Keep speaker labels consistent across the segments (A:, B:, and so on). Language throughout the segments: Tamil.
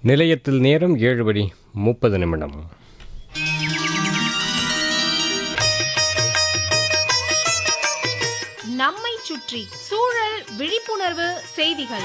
A: நிலையத்தில் நேரம் ஏழு மணி முப்பது நிமிடம்
B: நம்மை சுற்றி சூழல் விழிப்புணர்வு செய்திகள்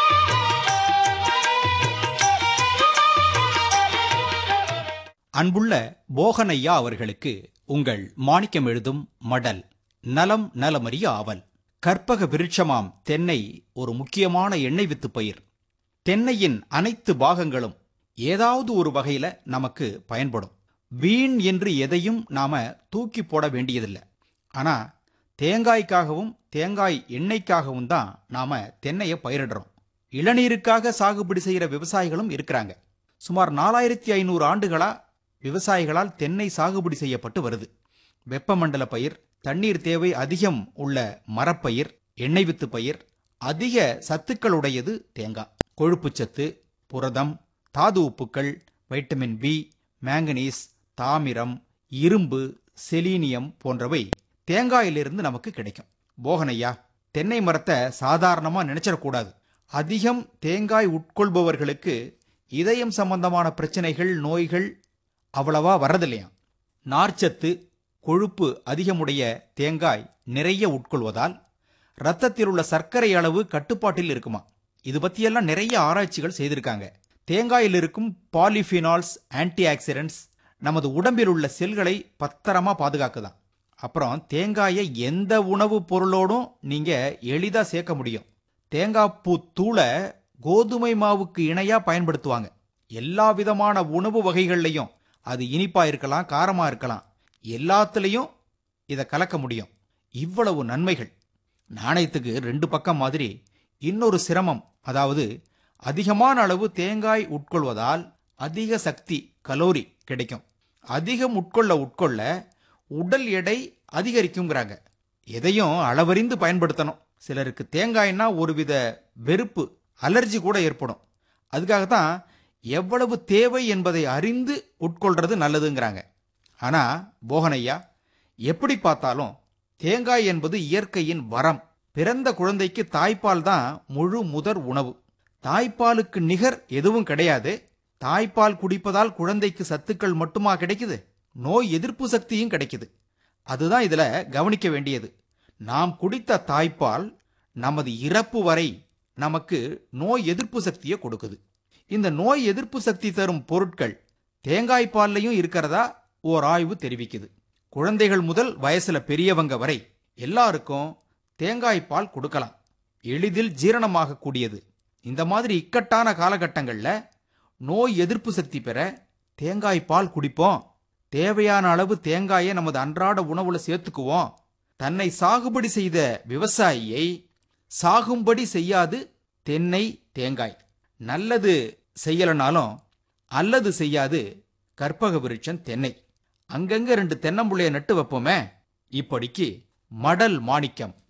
C: அன்புள்ள போகனையா அவர்களுக்கு உங்கள் மாணிக்கம் எழுதும் மடல் நலம் நலமறிய ஆவல் கற்பக விருட்சமாம் தென்னை ஒரு முக்கியமான எண்ணெய் வித்து பயிர் தென்னையின் அனைத்து பாகங்களும் ஏதாவது ஒரு வகையில நமக்கு பயன்படும் வீண் என்று எதையும் நாம தூக்கி போட வேண்டியதில்லை ஆனா தேங்காய்க்காகவும் தேங்காய் எண்ணெய்க்காகவும் தான் நாம தென்னையை பயிரிடுறோம் இளநீருக்காக சாகுபடி செய்யற விவசாயிகளும் இருக்கிறாங்க சுமார் நாலாயிரத்தி ஐநூறு ஆண்டுகளா விவசாயிகளால் தென்னை சாகுபடி செய்யப்பட்டு வருது வெப்பமண்டல பயிர் தண்ணீர் தேவை அதிகம் உள்ள மரப்பயிர் எண்ணெய் வித்து பயிர் அதிக சத்துக்களுடையது தேங்காய் கொழுப்புச்சத்து புரதம் தாது உப்புக்கள் வைட்டமின் பி மேங்கனீஸ் தாமிரம் இரும்பு செலீனியம் போன்றவை தேங்காயிலிருந்து நமக்கு கிடைக்கும் போகனையா தென்னை மரத்தை சாதாரணமா நினைச்சிடக்கூடாது அதிகம் தேங்காய் உட்கொள்பவர்களுக்கு இதயம் சம்பந்தமான பிரச்சனைகள் நோய்கள் அவ்வளவா வர்றதில்லையாம் நார்ச்சத்து கொழுப்பு அதிகமுடைய தேங்காய் நிறைய உட்கொள்வதால் ரத்தத்தில் உள்ள சர்க்கரை அளவு கட்டுப்பாட்டில் இருக்குமா இது பத்தியெல்லாம் நிறைய ஆராய்ச்சிகள் செய்திருக்காங்க தேங்காயில் இருக்கும் பாலிஃபினால்ஸ் ஆன்டி ஆக்சிடென்ட்ஸ் நமது உடம்பில் உள்ள செல்களை பத்திரமா பாதுகாக்குதாம் அப்புறம் தேங்காயை எந்த உணவுப் பொருளோடும் நீங்க எளிதா சேர்க்க முடியும் தேங்காய் பூ தூளை கோதுமை மாவுக்கு இணையா பயன்படுத்துவாங்க எல்லா விதமான உணவு வகைகள்லையும் அது இனிப்பா இருக்கலாம் காரமா இருக்கலாம் எல்லாத்துலேயும் இதை கலக்க முடியும் இவ்வளவு நன்மைகள் நாணயத்துக்கு ரெண்டு பக்கம் மாதிரி இன்னொரு சிரமம் அதாவது அதிகமான அளவு தேங்காய் உட்கொள்வதால் அதிக சக்தி கலோரி கிடைக்கும் அதிகம் உட்கொள்ள உட்கொள்ள உடல் எடை அதிகரிக்குங்கிறாங்க எதையும் அளவறிந்து பயன்படுத்தணும் சிலருக்கு தேங்காய்னா ஒருவித வெறுப்பு அலர்ஜி கூட ஏற்படும் அதுக்காக தான் எவ்வளவு தேவை என்பதை அறிந்து உட்கொள்றது நல்லதுங்கிறாங்க ஆனா போகனையா எப்படி பார்த்தாலும் தேங்காய் என்பது இயற்கையின் வரம் பிறந்த குழந்தைக்கு தாய்ப்பால் தான் முழு முதற் உணவு தாய்ப்பாலுக்கு நிகர் எதுவும் கிடையாது தாய்ப்பால் குடிப்பதால் குழந்தைக்கு சத்துக்கள் மட்டுமா கிடைக்குது நோய் எதிர்ப்பு சக்தியும் கிடைக்குது அதுதான் இதுல கவனிக்க வேண்டியது நாம் குடித்த தாய்ப்பால் நமது இறப்பு வரை நமக்கு நோய் எதிர்ப்பு சக்தியை கொடுக்குது இந்த நோய் எதிர்ப்பு சக்தி தரும் பொருட்கள் தேங்காய் பால்லையும் இருக்கிறதா ஓர் ஆய்வு தெரிவிக்குது குழந்தைகள் முதல் வயசுல பெரியவங்க வரை எல்லாருக்கும் தேங்காய் பால் கொடுக்கலாம் எளிதில் ஜீரணமாக கூடியது இந்த மாதிரி இக்கட்டான காலகட்டங்கள்ல நோய் எதிர்ப்பு சக்தி பெற தேங்காய் பால் குடிப்போம் தேவையான அளவு தேங்காயை நமது அன்றாட உணவுல சேர்த்துக்குவோம் தன்னை சாகுபடி செய்த விவசாயியை சாகும்படி செய்யாது தென்னை தேங்காய் நல்லது செய்யலனாலும் அல்லது செய்யாது கற்பக விருட்சம் தென்னை அங்கங்க ரெண்டு தென்னம்புள்ளைய நட்டு வைப்போமே இப்படிக்கு மடல் மாணிக்கம்